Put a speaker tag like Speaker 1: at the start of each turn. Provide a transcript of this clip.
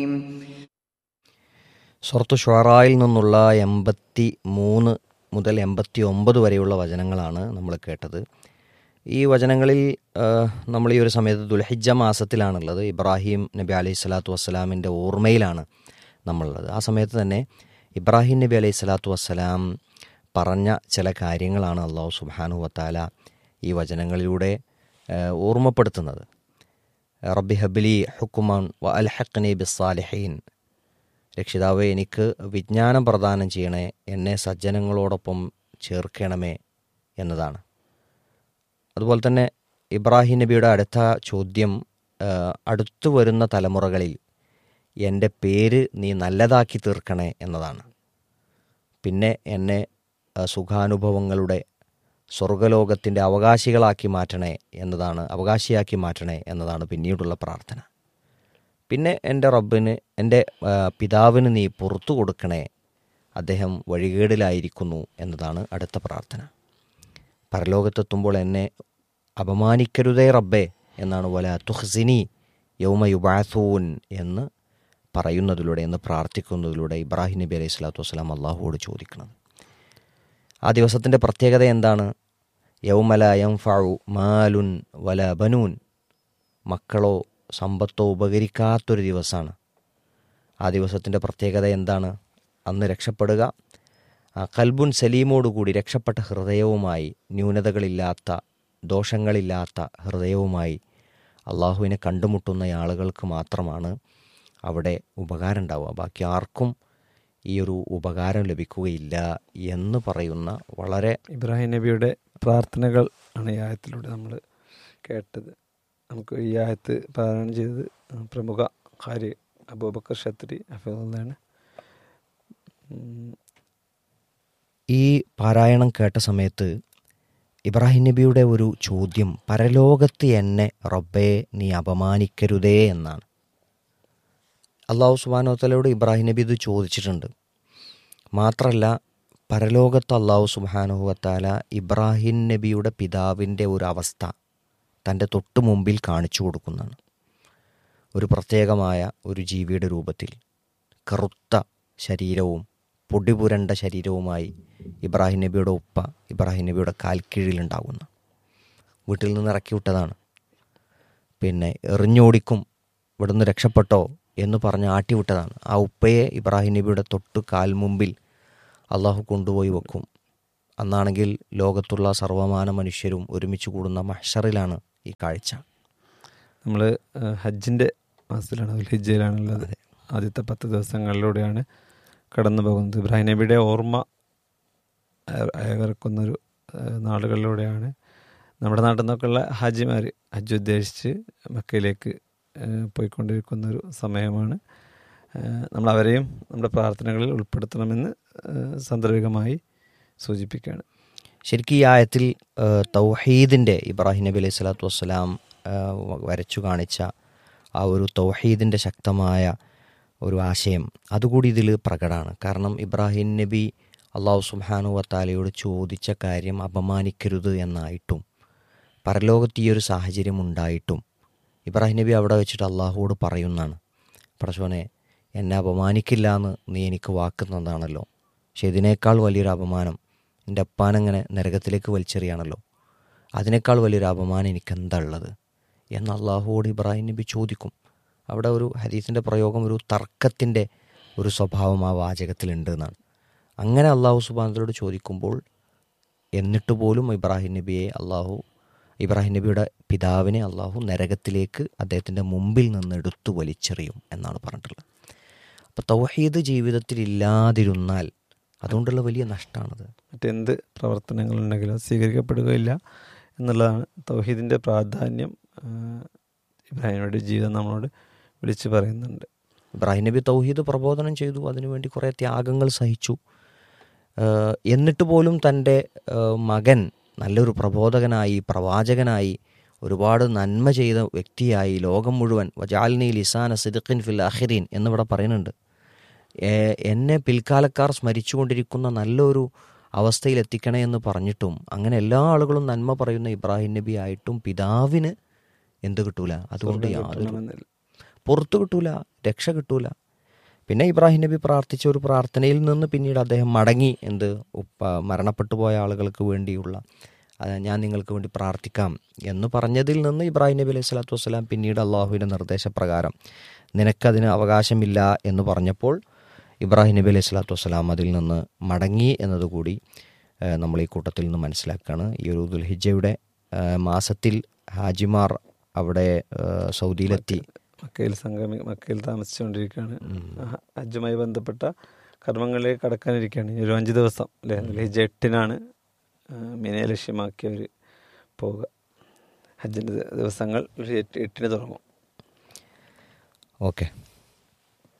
Speaker 1: സുറത്തു ഷുറായിൽ നിന്നുള്ള എൺപത്തി മൂന്ന് മുതൽ എൺപത്തി ഒമ്പത് വരെയുള്ള വചനങ്ങളാണ് നമ്മൾ കേട്ടത് ഈ വചനങ്ങളിൽ ആ, നമ്മൾ ഈ ഒരു സമയത്ത് ദുൽഹിജ മാസത്തിലാണുള്ളത് ഇബ്രാഹിം നബി അലൈഹി സ്വലാത്തു വസ്സലാമിൻ്റെ ഓർമ്മയിലാണ് നമ്മളുള്ളത് ആ സമയത്ത് തന്നെ ഇബ്രാഹിം നബി അലൈഹി സ്വലാത്തു വസ്സലാം പറഞ്ഞ ചില കാര്യങ്ങളാണ് അള്ളാഹു സുബാനു വത്താല ഈ വചനങ്ങളിലൂടെ ആ, ഓർമ്മപ്പെടുത്തുന്നത് റബ്ബി ഹബ്ലി ഹുക്കുമാൻ വ അൽ ഹഖ്നി ബിസ്സാലിഹീൻ രക്ഷിതാവെ എനിക്ക് വിജ്ഞാനം പ്രദാനം ചെയ്യണേ എന്നെ സജ്ജനങ്ങളോടൊപ്പം ചേർക്കണമേ എന്നതാണ് അതുപോലെ തന്നെ ഇബ്രാഹിം നബിയുടെ അടുത്ത ചോദ്യം ആ, അടുത്തു വരുന്ന തലമുറകളിൽ എൻ്റെ പേര് നീ നല്ലതാക്കി തീർക്കണേ എന്നതാണ് പിന്നെ എന്നെ ആ, സുഖാനുഭവങ്ങളുടെ സ്വർഗലോകത്തിൻ്റെ അവകാശികളാക്കി മാറ്റണേ എന്നതാണ് അവകാശിയാക്കി മാറ്റണേ എന്നതാണ് പിന്നീടുള്ള പ്രാർത്ഥന പിന്നെ എൻ്റെ റബ്ബിന് എൻ്റെ ആ, പിതാവിന് നീ പുറത്തു കൊടുക്കണേ അദ്ദേഹം വഴികേടിലായിരിക്കുന്നു എന്നതാണ് അടുത്ത പ്രാർത്ഥന പരലോകത്തെത്തുമ്പോൾ എന്നെ അപമാനിക്കരുതേ റബ്ബേ എന്നാണ് വല തുഹ്സിനി യൗമ യുബാസൂൻ എന്ന് പറയുന്നതിലൂടെ എന്ന് പ്രാർത്ഥിക്കുന്നതിലൂടെ ഇബ്രാഹിം നബി അലൈഹി സ്വലാത്തു വസ്സലാം അള്ളാഹുവോട് ചോദിക്കുന്നത് ആ ദിവസത്തിൻ്റെ പ്രത്യേകത എന്താണ് യൗമല യംഫു മാലുൻ വല ബനൂൻ മക്കളോ സമ്പത്തോ ഉപകരിക്കാത്തൊരു ദിവസമാണ് ആ ദിവസത്തിൻ്റെ പ്രത്യേകത എന്താണ് അന്ന് രക്ഷപ്പെടുക ആ കൽബുൻ സലീമോടുകൂടി രക്ഷപ്പെട്ട ഹൃദയവുമായി ന്യൂനതകളില്ലാത്ത ദോഷങ്ങളില്ലാത്ത ഹൃദയവുമായി അള്ളാഹുവിനെ കണ്ടുമുട്ടുന്ന ആളുകൾക്ക് മാത്രമാണ് അവിടെ ഉപകാരം ഉണ്ടാവുക ബാക്കി ആർക്കും ഈ ഒരു ഉപകാരം ലഭിക്കുകയില്ല എന്ന് പറയുന്ന വളരെ
Speaker 2: ഇബ്രാഹിം നബിയുടെ പ്രാർത്ഥനകൾ ആണ് ഈ ആയത്തിലൂടെ നമ്മൾ കേട്ടത് നമുക്ക് ഈ ആയത്ത് പാരായണം ചെയ്തത് പ്രമുഖ ഖാരി അബൂബക്കർ ഷത്രി അഫിദുള്ളാണ്
Speaker 1: ഈ പാരായണം കേട്ട സമയത്ത് ഇബ്രാഹിം നബിയുടെ ഒരു ചോദ്യം പരലോകത്ത് എന്നെ റബ്ബേ നീ അപമാനിക്കരുതേ എന്നാണ് അള്ളാഹു സുബാനോത്തലയോട് ഇബ്രാഹിം നബി ഇത് ചോദിച്ചിട്ടുണ്ട് മാത്രമല്ല പരലോകത്ത് അള്ളാഹു സുബാനുഹുവത്താല ഇബ്രാഹിം നബിയുടെ പിതാവിൻ്റെ ഒരു അവസ്ഥ തൻ്റെ തൊട്ടു മുമ്പിൽ കാണിച്ചു കൊടുക്കുന്നതാണ് ഒരു പ്രത്യേകമായ ഒരു ജീവിയുടെ രൂപത്തിൽ കറുത്ത ശരീരവും പൊടിപുരണ്ട ശരീരവുമായി ഇബ്രാഹിം നബിയുടെ ഉപ്പ ഇബ്രാഹിം നബിയുടെ കാൽക്കീഴിലുണ്ടാകുന്നു വീട്ടിൽ നിന്ന് ഇറക്കി വിട്ടതാണ് പിന്നെ എറിഞ്ഞോടിക്കും ഇവിടുന്ന് രക്ഷപ്പെട്ടോ എന്ന് പറഞ്ഞ് ആട്ടിവിട്ടതാണ് ആ ഉപ്പയെ ഇബ്രാഹിം നബിയുടെ തൊട്ട് കാൽമുമ്പിൽ അള്ളാഹു കൊണ്ടുപോയി വെക്കും അന്നാണെങ്കിൽ ലോകത്തുള്ള സർവമാന മനുഷ്യരും ഒരുമിച്ച് കൂടുന്ന മഹ്ഷറിലാണ് ഈ കാഴ്ച
Speaker 2: നമ്മൾ ഹജ്ജിൻ്റെ മാസത്തിലാണ് അതുൽ ഹിജ്ജയിലാണുള്ളത് ആദ്യത്തെ പത്ത് ദിവസങ്ങളിലൂടെയാണ് കടന്നു പോകുന്നത് ഇബ്രാഹിം നബിയുടെ ഓർമ്മ അയ- അയവിറക്കുന്നൊരു ഏഹ്, നാളുകളിലൂടെയാണ് നമ്മുടെ നാട്ടിൽ നിന്നൊക്കെയുള്ള ഹാജിമാർ ഹജ്ജ് ഉദ്ദേശിച്ച് മക്കയിലേക്ക് ഏഹ്, പോയിക്കൊണ്ടിരിക്കുന്നൊരു സമയമാണ് ഏഹ്, നമ്മൾ അവരെയും നമ്മുടെ പ്രാർത്ഥനകളിൽ ഉൾപ്പെടുത്തണമെന്ന് ഏഹ്, സന്ദർഭികമായി സൂചിപ്പിക്കുകയാണ്
Speaker 1: ശരിക്കും ഈ ആയത്തിൽ ആ, തൗഹീദിൻ്റെ ഇബ്രാഹിം നബി അലൈഹി സ്വലാത്തു വസ്സലാം ആ, വ- വരച്ചു കാണിച്ച ആ ഒരു തൗഹീദിൻ്റെ ശക്തമായ ഒരു ആശയം അതുകൂടി ഇതിൽ പ്രകടമാണ് കാരണം ഇബ്രാഹിം നബി അള്ളാഹു സുബ്ഹാനു വത്താലയോട് ചോദിച്ച കാര്യം അപമാനിക്കരുത് എന്നായിട്ടും പരലോകത്ത് ഈ ഒരു സാഹചര്യം ഉണ്ടായിട്ടും ഇബ്രാഹിം നബി അവിടെ വെച്ചിട്ട് അള്ളാഹുവോട് പറയുന്നതാണ് പടച്ചോനെ എന്നെ അപമാനിക്കില്ല എന്ന് നീ എനിക്ക് വാക്ക് തന്നതാണല്ലോ പക്ഷെ ഇതിനേക്കാൾ വലിയൊരു അപമാനം എൻ്റെ അപ്പാനങ്ങനെ നരകത്തിലേക്ക് വലിച്ചെറിയാണല്ലോ അതിനേക്കാൾ വലിയൊരു അപമാനം എനിക്ക് എന്താ ഉള്ളത് എന്ന് അള്ളാഹുവോട് ഇബ്രാഹിം നബി ചോദിക്കും അവിടെ ഒരു ഹദീസിൻ്റെ പ്രയോഗം ഒരു തർക്കത്തിൻ്റെ ഒരു സ്വഭാവം ആ വാചകത്തിലുണ്ട് എന്നാണ് അങ്ങനെ അള്ളാഹു സുബാനത്തോട് ചോദിക്കുമ്പോൾ എന്നിട്ട് പോലും ഇബ്രാഹിം നബിയെ അള്ളാഹു ഇബ്രാഹിം നബിയുടെ പിതാവിനെ അള്ളാഹു നരകത്തിലേക്ക് അദ്ദേഹത്തിൻ്റെ മുമ്പിൽ നിന്ന് എടുത്തു വലിച്ചെറിയും എന്നാണ് പറഞ്ഞിട്ടുള്ളത് അപ്പോൾ തൗഹീദ് ജീവിതത്തിൽ ഇല്ലാതിരുന്നാൽ അതുകൊണ്ടുള്ള വലിയ നഷ്ടമാണത്
Speaker 2: മറ്റെന്ത് പ്രവർത്തനങ്ങളുണ്ടെങ്കിലും അത് സ്വീകരിക്കപ്പെടുകയില്ല എന്നുള്ളതാണ് തൗഹീദിൻ്റെ പ്രാധാന്യം ആ, ഇബ്രാഹിമിയുടെ ജീവിതം നമ്മളോട് വിളിച്ചു പറയുന്നുണ്ട്
Speaker 1: ഇബ്രാഹിം നബി തൗഹീദ് പ്രബോധനം ചെയ്തു അതിനുവേണ്ടി കുറേ ത്യാഗങ്ങൾ സഹിച്ചു ഏഹ് എന്നിട്ട് പോലും തൻ്റെ ഏഹ് മകൻ നല്ലൊരു പ്രബോധകനായി പ്രവാചകനായി ഒരുപാട് നന്മ ചെയ്ത വ്യക്തിയായി ലോകം മുഴുവൻ വജാലിനി ലിസാന സിദ്ഖിൻ ഫിൽ അഹിരീൻ എന്നിവിടെ പറയുന്നുണ്ട് ഏഹ് എന്നെ പിൽക്കാലക്കാർ സ്മരിച്ചുകൊണ്ടിരിക്കുന്ന നല്ലൊരു അവസ്ഥയിൽ എത്തിക്കണേ എന്ന് പറഞ്ഞിട്ടും അങ്ങനെ എല്ലാ ആളുകളും നന്മ പറയുന്ന ഇബ്രാഹിം നബി ആയിട്ടും പിതാവിന് എന്ത് കിട്ടൂല അതുകൊണ്ട്
Speaker 2: സ്വർഗ്ഗം
Speaker 1: യാതൊരു
Speaker 2: കിട്ടണമെന്നില്ല.
Speaker 1: പുറത്തു കിട്ടൂല രക്ഷ കിട്ടൂല പിന്നെ ഇബ്രാഹിം നബി പ്രാർത്ഥിച്ച ഒരു പ്രാർത്ഥനയിൽ നിന്ന് പിന്നീട് അദ്ദേഹം മടങ്ങി എന്ത് ഉപ്പ മരണപ്പെട്ടു പോയ ആളുകൾക്ക് വേണ്ടിയുള്ള അത് ഞാൻ നിങ്ങൾക്ക് വേണ്ടി പ്രാർത്ഥിക്കാം എന്ന് പറഞ്ഞതിൽ നിന്ന് ഇബ്രാഹിം നബി അലൈഹി സ്വലാത്തു വസ്സലാം പിന്നീട് അള്ളാഹുവിൻ്റെ നിർദ്ദേശപ്രകാരം നിനക്കതിന് അവകാശമില്ല എന്ന് പറഞ്ഞപ്പോൾ ഇബ്രാഹിം നബി അലൈഹി സ്വലാത്തു വസ്സലാം അതിൽ നിന്ന് മടങ്ങി എന്നതുകൂടി ഏഹ്, നമ്മൾ ഈ കൂട്ടത്തിൽ നിന്ന് മനസ്സിലാക്കുകയാണ് ഈ ഒരു ദുൽഹിജയുടെ ഏഹ്, മാസത്തിൽ ഹാജിമാർ അവിടെ ഏഹ്, സൗദിയിലെത്തി
Speaker 2: മക്കയിൽ സംഗമി മക്കയിൽ താമസിച്ചുകൊണ്ടിരിക്കുകയാണ് ഹ- ഹജ്ജുമായി ബന്ധപ്പെട്ട കർമ്മങ്ങളിലേക്ക് കടക്കാനിരിക്കുകയാണ് ഇനി ഒരു അഞ്ച് ദിവസം അല്ലേ ഹിജ എട്ടിനാണ് ആ, മിനയെ ലക്ഷ്യമാക്കി അവർ പോവുക ഹജ്ജിൻ്റെ ദിവസങ്ങൾ ഒരു എട്ട് എട്ടിന് തുടങ്ങും
Speaker 1: ഓക്കെ